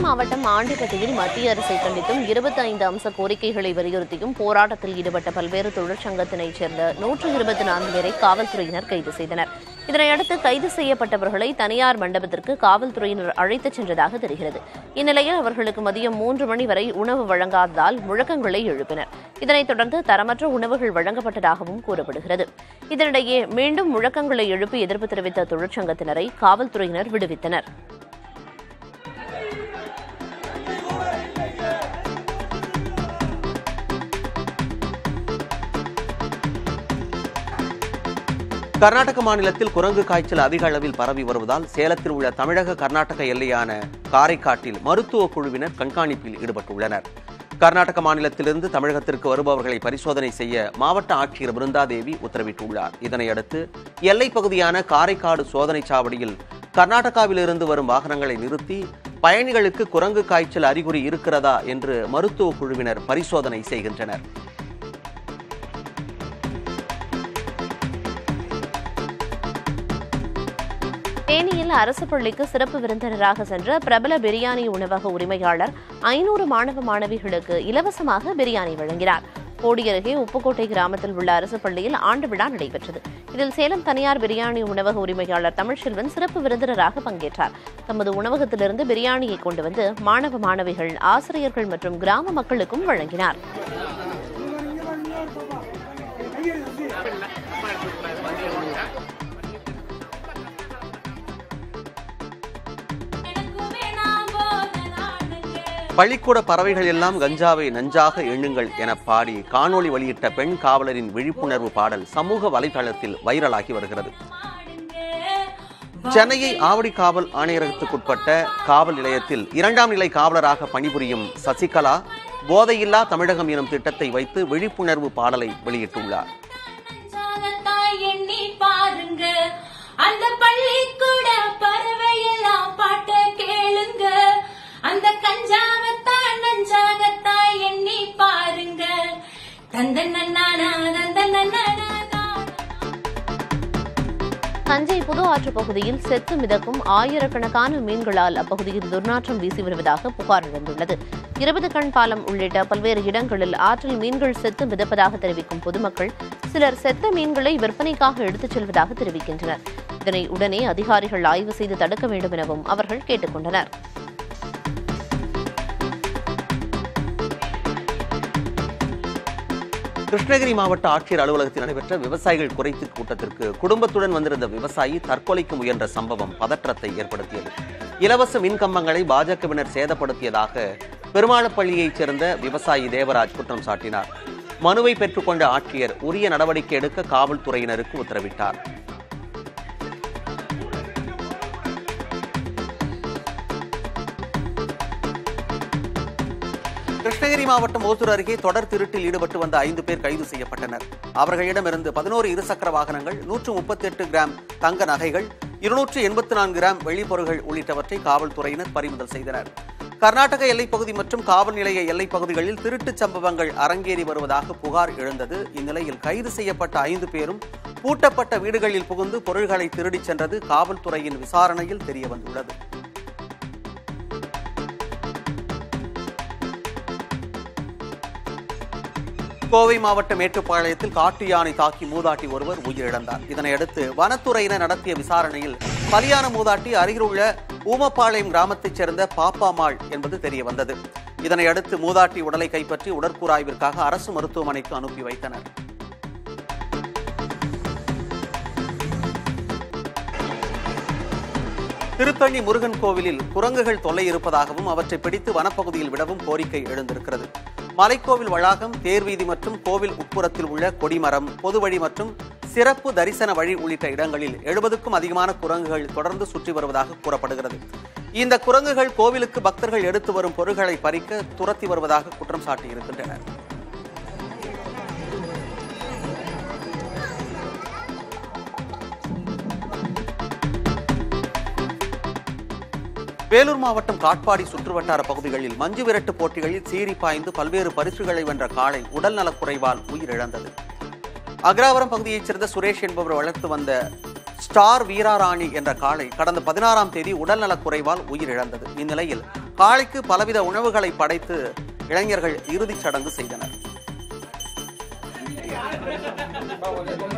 மாவட்டம் ஆண்டிப்பட்டியில் மத்திய அரசை கண்டித்தும் இருபத்தி ஐந்து அம்ச கோரிக்கைகளை வலியுறுத்தியும் போராட்டத்தில் ஈடுபட்ட பல்வேறு தொழிற்சங்கத்தினைச் சேர்ந்த நூற்று இருபத்தி நான்கு பேரை காவல்துறையினர் கைது செய்தனர் இதனையடுத்து கைது செய்யப்பட்டவர்களை தனியார் மண்டபத்திற்கு காவல்துறையினர் அழைத்துச் சென்றதாக தெரிகிறது இந்நிலையில் அவர்களுக்கு மதியம் மூன்று மணி வரை உணவு வழங்காததால் முழக்கங்களை எழுப்பினர் இதனைத் தொடர்ந்து தரமற்ற உணவுகள் வழங்கப்பட்டதாகவும் கூறப்படுகிறது இதனிடையே மீண்டும் முழக்கங்களை எழுப்பி எதிர்ப்பு தெரிவித்த தொழிற்சங்கத்தினரை காவல்துறையினர் விடுவித்தனர் கர்நாடக மாநிலத்தில் குரங்கு காய்ச்சல் அதிக அளவில் பரவி வருவதால் சேலத்தில் உள்ள தமிழக கர்நாடக எல்லையான காரைக்காட்டில் மருத்துவ குழுவினர் கண்காணிப்பில் ஈடுபட்டுள்ளனர் கர்நாடக மாநிலத்திலிருந்து தமிழகத்திற்கு வருபவர்களை பரிசோதனை செய்ய மாவட்ட ஆட்சியர் பிருந்தாதேவி உத்தரவிட்டுள்ளார் இதனையடுத்து எல்லைப் பகுதியான காரைக்காடு சோதனைச் சாவடியில் கர்நாடகாவிலிருந்து வரும் வாகனங்களை நிறுத்தி பயணிகளுக்கு குரங்கு காய்ச்சல் அறிகுறி இருக்கிறதா என்று மருத்துவ குழுவினர் பரிசோதனை செய்கின்றனர் தேனியில் அரசு பள்ளிக்கு சிறப்பு விருந்தினராக சென்ற பிரபல பிரியாணி உணவக உரிமையாளர் ஐநூறு மாணவ மாணவிகளுக்கு இலவசமாக பிரியாணி வழங்கினார் கோடி அருகே உப்புக்கோட்டை கிராமத்தில் உள்ள அரசு பள்ளியில் ஆண்டு விழா நடைபெற்றது இதில் சேலம் தனியார் பிரியாணி உணவக உரிமையாளர் தமிழ்செல்வன் சிறப்பு விருந்தினராக பங்கேற்றார் தமது உணவகத்திலிருந்து பிரியாணியை கொண்டு வந்து மாணவ மாணவிகள் ஆசிரியர்கள் மற்றும் கிராம மக்களுக்கும் வழங்கினார் பள்ளிக்கூட பறவைகள் எல்லாம் கஞ்சாவை நஞ்சாக எண்ணுங்கள் என பாடி காணொளி வெளியிட்ட பெண் காவலரின் விழிப்புணர்வு பாடல் சமூக வலைதளத்தில் வைரலாகி வருகிறது சென்னையை ஆவடி காவல் ஆணையரகத்துக்குட்பட்ட காவல் நிலையத்தில் இரண்டாம் நிலை காவலராக பணிபுரியும் சசிகலா போதையில்லா தமிழகம் எனும் திட்டத்தை வைத்து விழிப்புணர்வு பாடலை வெளியிட்டுள்ளார் சாகத்தாய் எண்ணி பாருங்க அந்த பள்ளிக்கூட பறவையெல்லாம் பாட்ட கேளுங்க அந்த கஞ்சாவத்தாய் நஞ்சாகத்தாய் எண்ணி பாருங்க தந்த நன்னானா தந்த நன்னானா தஞ்சை புது ஆற்று பகுதியில் செத்து மிதக்கும் ஆயிரக்கணக்கான மீன்களால் அப்பகுதியில் துர்நாற்றம் வீசி வருவதாக புகார் எழுந்துள்ளது இருபது கண் பாலம் உள்ளிட்ட பல்வேறு இடங்களில் ஆற்றில் மீன்கள் செத்து மிதப்பதாக தெரிவிக்கும் பொதுமக்கள் சிலர் செத்த மீன்களை விற்பனைக்காக எடுத்துச் செல்வதாக தெரிவிக்கின்றனர் இதனை உடனே அதிகாரிகள் ஆய்வு செய்து தடுக்க வேண்டும் எனவும் அவர்கள் கேட்டுக் கொண்டனர் கிருஷ்ணகிரி மாவட்ட ஆட்சியர் அலுவலகத்தில் நடைபெற்ற விவசாயிகள் குறைத்து கூட்டத்திற்கு குடும்பத்துடன் வந்திருந்த விவசாயி தற்கொலைக்கு முயன்ற சம்பவம் பதற்றத்தை ஏற்படுத்தியது இலவச மின்கம்பங்களை பாஜகவினர் சேதப்படுத்தியதாக பெருமாளப்பள்ளியைச் சேர்ந்த விவசாயி தேவராஜ் குற்றம் சாட்டினார் மனுவை பெற்றுக்கொண்ட ஆட்சியர் உரிய நடவடிக்கை எடுக்க காவல்துறையினருக்கு உத்தரவிட்டார் கிருஷ்ணகிரி மாவட்டம் ஓசூர் அருகே தொடர் திருட்டில் ஈடுபட்டு வந்த ஐந்து பேர் கைது செய்யப்பட்டனர் அவர்களிடமிருந்து பதினோரு இருசக்கர வாகனங்கள் நூற்று முப்பத்தி எட்டு கிராம் தங்க நகைகள் இருநூற்று எண்பத்தி நான்கு கிராம் வெளிப்பொருள்கள் உள்ளிட்டவற்றை காவல்துறையினர் பறிமுதல் செய்தனர் கர்நாடக எல்லைப்பகுதி மற்றும் காவல் நிலைய எல்லைப் பகுதிகளில் திருட்டுச் சம்பவங்கள் அரங்கேறி வருவதாக புகார் எழுந்தது இந்நிலையில் கைது செய்யப்பட்ட ஐந்து பேரும் பூட்டப்பட்ட வீடுகளில் புகுந்து பொருள்களை திருடிச் சென்றது காவல்துறையின் விசாரணையில் தெரியவந்துள்ளது கோவை மாவட்ட மேட்டுப்பாளையத்தில் காட்டு யானை தாக்கி மூதாட்டி ஒருவர் உயிரிழந்தார் இதனையடுத்து வனத்துறையினர் நடத்திய விசாரணையில் பலியான மூதாட்டி அருகிலுள்ள ஊமப்பாளையம் கிராமத்தைச் சேர்ந்த பாப்பாமாள் என்பது தெரிய வந்தது இதனையடுத்து மூதாட்டி உடலை கைப்பற்றி உடற்கூறாய்விற்காக அரசு மருத்துவமனைக்கு அனுப்பி வைத்தனர் திருத்தணி முருகன் கோவிலில் குரங்குகள் தொல்லை இருப்பதாகவும் அவற்றை பிடித்து வனப்பகுதியில் விடவும் கோரிக்கை எழுந்திருக்கிறது மலைக்கோவில் வளாகம் தேர்வீதி மற்றும் கோவில் உட்புறத்தில் உள்ள கொடிமரம் பொதுவழி மற்றும் சிறப்பு தரிசன வழி உள்ளிட்ட இடங்களில் எழுபதுக்கும் அதிகமான குரங்குகள் தொடர்ந்து சுற்றி வருவதாக கூறப்படுகிறது இந்த குரங்குகள் கோவிலுக்கு பக்தர்கள் எடுத்து வரும் பொருட்களை பறிக்க துரத்தி வருவதாக குற்றம் சாட்டியிருக்கின்றனர் வேலூர் மாவட்டம் காட்பாடி சுற்றுவட்டார பகுதிகளில் மஞ்சு விரட்டு போட்டிகளில் சீறி பாய்ந்து பல்வேறு பரிசுகளை வென்ற காளை உடல் நலக்குறைவால் உயிரிழந்தது அக்ராவரம் பகுதியைச் சேர்ந்த சுரேஷ் என்பவர் வளர்த்து வந்த ஸ்டார் வீராராணி என்ற காளை கடந்த பதினாறாம் தேதி உடல்நலக் குறைவால் உயிரிழந்தது இந்நிலையில் காளைக்கு பலவித உணவுகளை படைத்து இளைஞர்கள் இறுதிச் சடங்கு செய்தனர்